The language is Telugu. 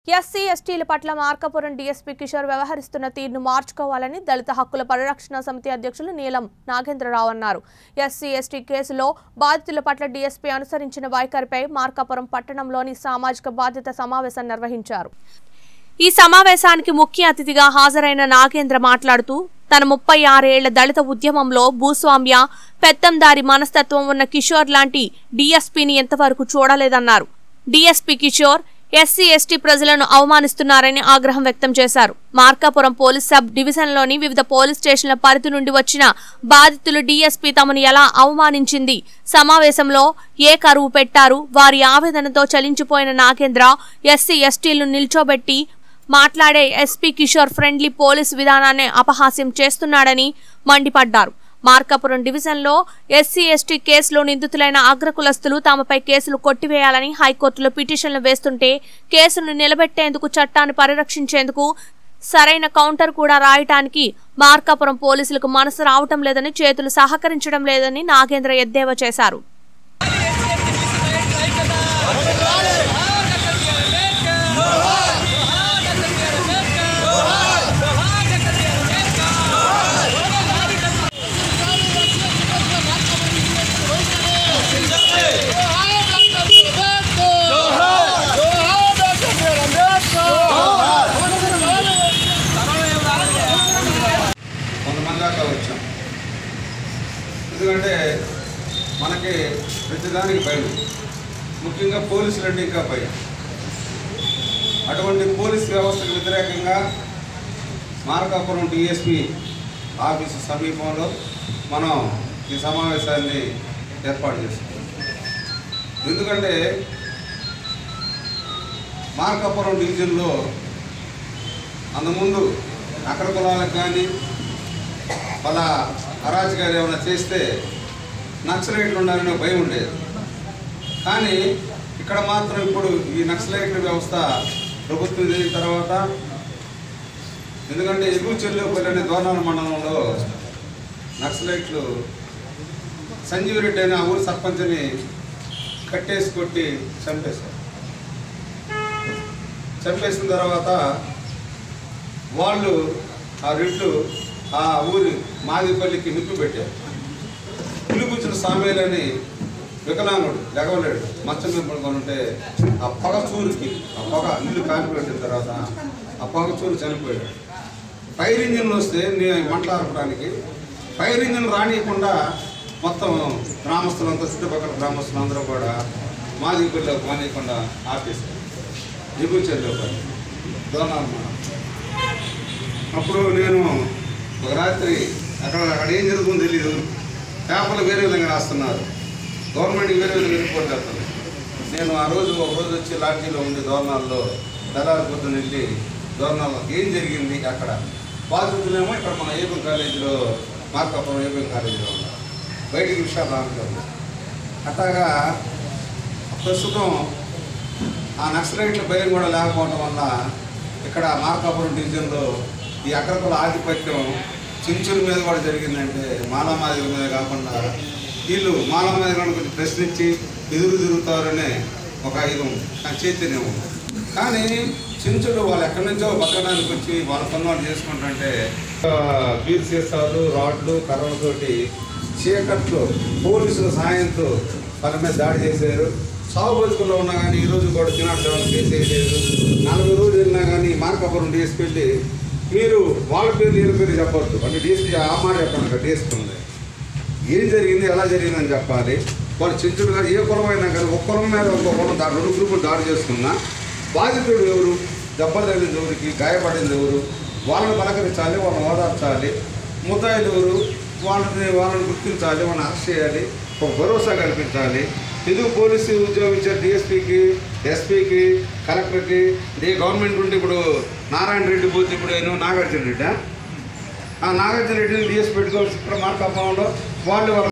ఎస్సీ ఎస్టీల పట్ల మార్కాపురం డీఎస్పీ కిషోర్ వ్యవహరిస్తున్న తీరును మార్చుకోవాలని దళిత హక్కుల పరిరక్షణ సమితి అధ్యక్షులు నీలం నాగేంద్రరావు అన్నారు ఎస్సీ ఎస్టీ కేసులో బాధితుల పట్ల డీఎస్పీ అనుసరించిన వైఖరిపై మార్కాపురం పట్టణంలోని సామాజిక బాధ్యత సమావేశం నిర్వహించారు ఈ సమావేశానికి ముఖ్య అతిథిగా హాజరైన నాగేంద్ర మాట్లాడుతూ తన ముప్పై ఆరేళ్ల దళిత ఉద్యమంలో భూస్వామ్య పెత్తందారి మనస్తత్వం ఉన్న కిషోర్ లాంటి డీఎస్పీని ఎంతవరకు చూడలేదన్నారు డీఎస్పీ కిషోర్ ఎస్సీ ఎస్టీ ప్రజలను అవమానిస్తున్నారని ఆగ్రహం వ్యక్తం చేశారు మార్కాపురం పోలీస్ సబ్ డివిజన్లోని వివిధ పోలీస్ స్టేషన్ల పరిధి నుండి వచ్చిన బాధితులు డీఎస్పీ తమను ఎలా అవమానించింది సమావేశంలో ఏ కరువు పెట్టారు వారి ఆవేదనతో చలించిపోయిన నాగేంద్ర ఎస్సీ ఎస్టీలను నిల్చోబెట్టి మాట్లాడే ఎస్పీ కిషోర్ ఫ్రెండ్లీ పోలీస్ విధానాన్ని అపహాస్యం చేస్తున్నాడని మండిపడ్డారు మార్కాపురం డివిజన్లో ఎస్సీ ఎస్టీ కేసులో నిందితులైన అగ్రకులస్తులు తమపై కేసులు కొట్టివేయాలని హైకోర్టులో పిటిషన్లు వేస్తుంటే కేసును నిలబెట్టేందుకు చట్టాన్ని పరిరక్షించేందుకు సరైన కౌంటర్ కూడా రాయటానికి మార్కాపురం పోలీసులకు మనసు రావటం లేదని చేతులు సహకరించడం లేదని నాగేంద్ర ఎద్దేవా చేశారు కొంతమంది దాకా వచ్చాం ఎందుకంటే మనకి ప్రతిదానికి భయం ముఖ్యంగా పోలీసులు అంటే ఇంకా భయం అటువంటి పోలీస్ వ్యవస్థకు వ్యతిరేకంగా మార్కాపురం డిఎస్పి ఆఫీసు సమీపంలో మనం ఈ సమావేశాన్ని ఏర్పాటు చేసుకున్నాం ఎందుకంటే మార్కాపురం డివిజన్లో అంతకుముందు అక్కడ కులాలకు కానీ వాళ్ళ అరాచకాలు ఏమైనా చేస్తే నక్సలైట్లు ఉండాలనే భయం ఉండేది కానీ ఇక్కడ మాత్రం ఇప్పుడు ఈ నక్సలైట్ వ్యవస్థ ప్రభుత్వం జరిగిన తర్వాత ఎందుకంటే ఎగువ చెల్లెపల్లి అనే దోర్నాల మండలంలో నక్సలైట్లు సంజీవ్ రెడ్డి అనే ఆ ఊరి సర్పంచ్ని కట్టేసి కొట్టి చంపేశారు చంపేసిన తర్వాత వాళ్ళు ఆ రెడ్లు ఆ ఊరి మాదిపల్లికి నిప్పు పెట్టారు పులిపుచ్చిన సామేలని వికలాంగుడు లెగవలేడు మచ్చం మీద పడుకొని ఉంటే ఆ పొగ చూరుకి ఆ పొగ ఇల్లు కాలిపెట్టిన తర్వాత ఆ పొగ చూరు చనిపోయాడు ఫైర్ ఇంజిన్ వస్తే నేను మంటలు ఆర్పడానికి ఫైర్ ఇంజిన్ రానియకుండా మొత్తం గ్రామస్తులంతా చుట్టుపక్కల గ్రామస్తులందరూ కూడా మాదిపల్లిలో పోనీయకుండా ఆపేశారు దిగువ చెల్లి దోనాలు అప్పుడు నేను ఒక రాత్రి అక్కడ అక్కడ ఏం జరుగుతుందో తెలియదు పేపర్లు వేరే విధంగా రాస్తున్నారు గవర్నమెంట్కి వేరే విధంగా రిపోర్ట్ చేస్తారు నేను ఆ రోజు ఒక రోజు వచ్చి లాడ్జీలో ఉండి దోరణాల్లో తెల్లారి పొద్దున వెళ్ళి దోరణాల్లో ఏం జరిగింది అక్కడ బాధితులేమో ఇక్కడ మన ఏపీ కాలేజీలో మార్కాపురం ఏపీ కాలేజీలో ఉన్నారు బయటికి విషయాలు రానుకోండి అట్లాగా ప్రస్తుతం ఆ నక్సలైట్ల భయం కూడా లేకపోవడం వల్ల ఇక్కడ మార్కాపురం డివిజన్లో ఈ అగ్రకుల ఆధిపత్యం చించుల మీద కూడా జరిగిందంటే మాలమాదిగల మీద కాకుండా వీళ్ళు మాలమాదిగలను కొంచెం ప్రశ్నించి ఎదురు తిరుగుతారనే ఒక ఇది ఉంది ఆ చైతన్యం ఉంది కానీ చించులు వాళ్ళు ఎక్కడి నుంచో బతకడానికి వచ్చి వాళ్ళ పనులు చేసుకుంటుంటే బీర్ సీసాలు రాడ్లు కర్రలతోటి చీకట్లో పోలీసుల సాయంతో వాళ్ళ మీద దాడి చేశారు సాగు బతుకుల్లో ఉన్నా కానీ ఈ రోజు కూడా తినాడు కేసు వేయలేదు నలభై రోజులు వెళ్ళినా కానీ మార్కాపురం డిఎస్పీ వెళ్ళి మీరు వాళ్ళ పేరు వీళ్ళ పేరు చెప్పొద్దు అంటే డిఎస్పీ ఆ మాట చెప్పండి అక్కడ డిఎస్పీ ఉంది ఏం జరిగింది ఎలా జరిగిందని చెప్పాలి వాళ్ళు చెంచుడుగా ఏ కులం అయినా కానీ ఒక కులం మీద ఒక కులం దా రెండు గ్రూపులు దాడి చేసుకున్నా బాధితుడు ఎవరు దెబ్బలు తగిలింది ఎవరికి గాయపడింది ఎవరు వాళ్ళని పలకరించాలి వాళ్ళని ఓదార్చాలి ముద్దాయిలు ఎవరు వాళ్ళని వాళ్ళని గుర్తించాలి వాళ్ళని అరెస్ట్ చేయాలి ఒక భరోసా కల్పించాలి ఎందుకు పోలీసు ఉద్యోగం ఇచ్చారు డిఎస్పీకి ఎస్పీకి కలెక్టర్కి ఇదే గవర్నమెంట్ ఉంటే ఇప్పుడు నారాయణ రెడ్డి పోతే ఇప్పుడు ఏమో నాగార్జున రెడ్డి ఆ నాగార్జున రెడ్డిని డిఎస్పీ పెట్టుకోవాల్సి ఇక్కడ మార్కాపంలో వాళ్ళు వాళ్ళ